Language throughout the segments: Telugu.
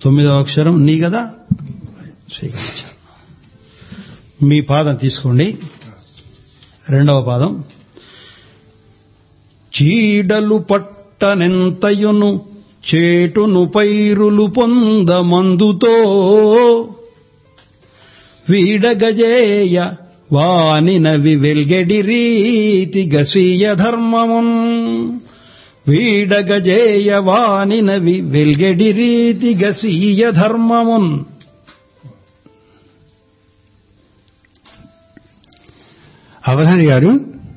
తొమ్మిదవ అక్షరం నీ కదా స్వీకరించాను మీ పాదం తీసుకోండి రెండవ పాదం చీడలు పట్టనెంతయును చేటును పైరులు పొంద మందుతో వీడగజేయ వానినవి వెల్గెడి రీతిగ స్వీయ ధర్మమున్ వీడగజేయ వానినవి వెల్గెడి రీతిగ స్వీయ ధర్మమున్ అవధాని గారు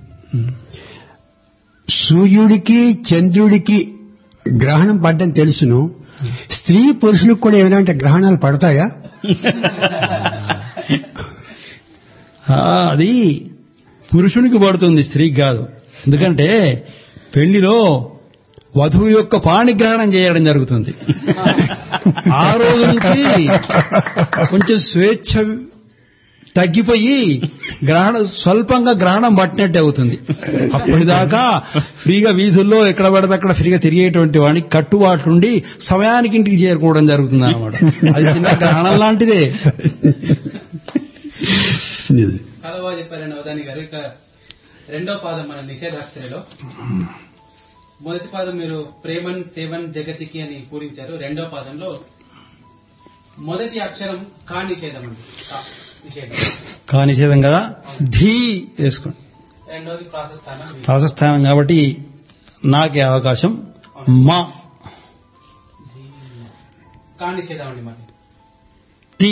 సూర్యుడికి చంద్రుడికి గ్రహణం పడ్డం తెలుసును స్త్రీ పురుషులకు కూడా ఏమైనా గ్రహణాలు పడతాయా ఆ, అది పురుషునికి పడుతుంది స్త్రీకి కాదు ఎందుకంటే పెళ్లిలో వధువు యొక్క పాణిగ్రహణం చేయడం జరుగుతుంది ఆ రోజు నుంచి కొంచెం స్వేచ్ఛ తగ్గిపోయి గ్రహణం స్వల్పంగా గ్రహణం పట్టినట్టే అవుతుంది అప్పటిదాకా ఫ్రీగా వీధుల్లో ఎక్కడ పడితే అక్కడ ఫ్రీగా తిరిగేటువంటి వాడికి కట్టుబాట్లుండి సమయానికి ఇంటికి చేరుకోవడం జరుగుతుంది అనమాట అది చిన్న గ్రహణం లాంటిదే చాలా బాగా చెప్పారండి అవధాని గారు ఇక రెండో పాదం మన నిషేధాక్షరిలో మొదటి పాదం మీరు ప్రేమన్ సేవన్ జగతికి అని పూరించారు రెండో పాదంలో మొదటి అక్షరం కా నిషేధం అండి కా నిషేధం కా నిషేధం కదా ధీ వేసుకోండి రెండోది ప్రాసెస్ స్థానం ప్రాసస్థానం కాబట్టి నాకే అవకాశం మా కా నిషేధం అండి మరి తి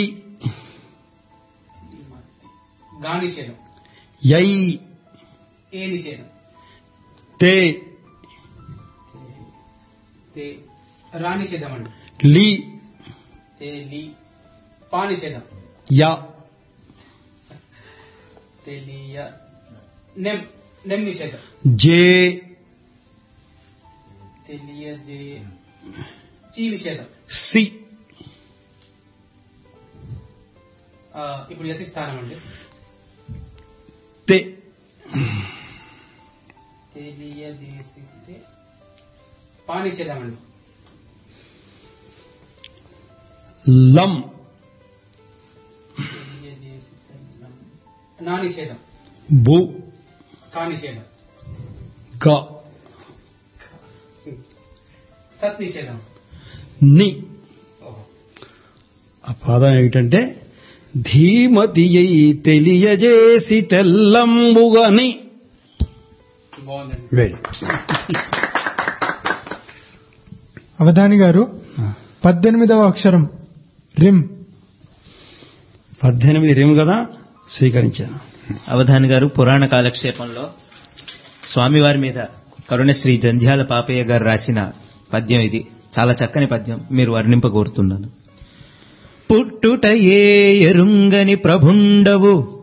గా నిషేధం యై ఏ నిషేధం తే తే రా నిషేధం అండి లి తే లి పా నిషేధం యా తెలియ నెమ్ నెమ్ నిషేధం జే తెలియజే చీ నిషేధం సి ఆ, ఇప్పుడు యతి స్థానం అండి తే తెలియజేసితే పా నిషేధం అండి లం తెలియజేసితే నం- నా నిషేధం బు కా నిషేధం గ సత్ నిషేధం ని ఓహో ఆ పాదం ఏమిటంటే ధీమతి అయి తెలియజేసి తెల్లంబుగని బాగుందండి వెరీ అవధాని గారు పద్దెనిమిదవ అక్షరం రిమ్ పద్దెనిమిది రేము కదా స్వీకరించాను అవధాని గారు పురాణ కాలక్షేపంలో స్వామివారి మీద కరుణశ్రీ జంధ్యాల పాపయ్య గారు రాసిన పద్యం ఇది చాలా చక్కని పద్యం మీరు వర్ణింప కోరుతున్నాను పుట్టుట ఏ ఎరుంగని ప్రభుండవు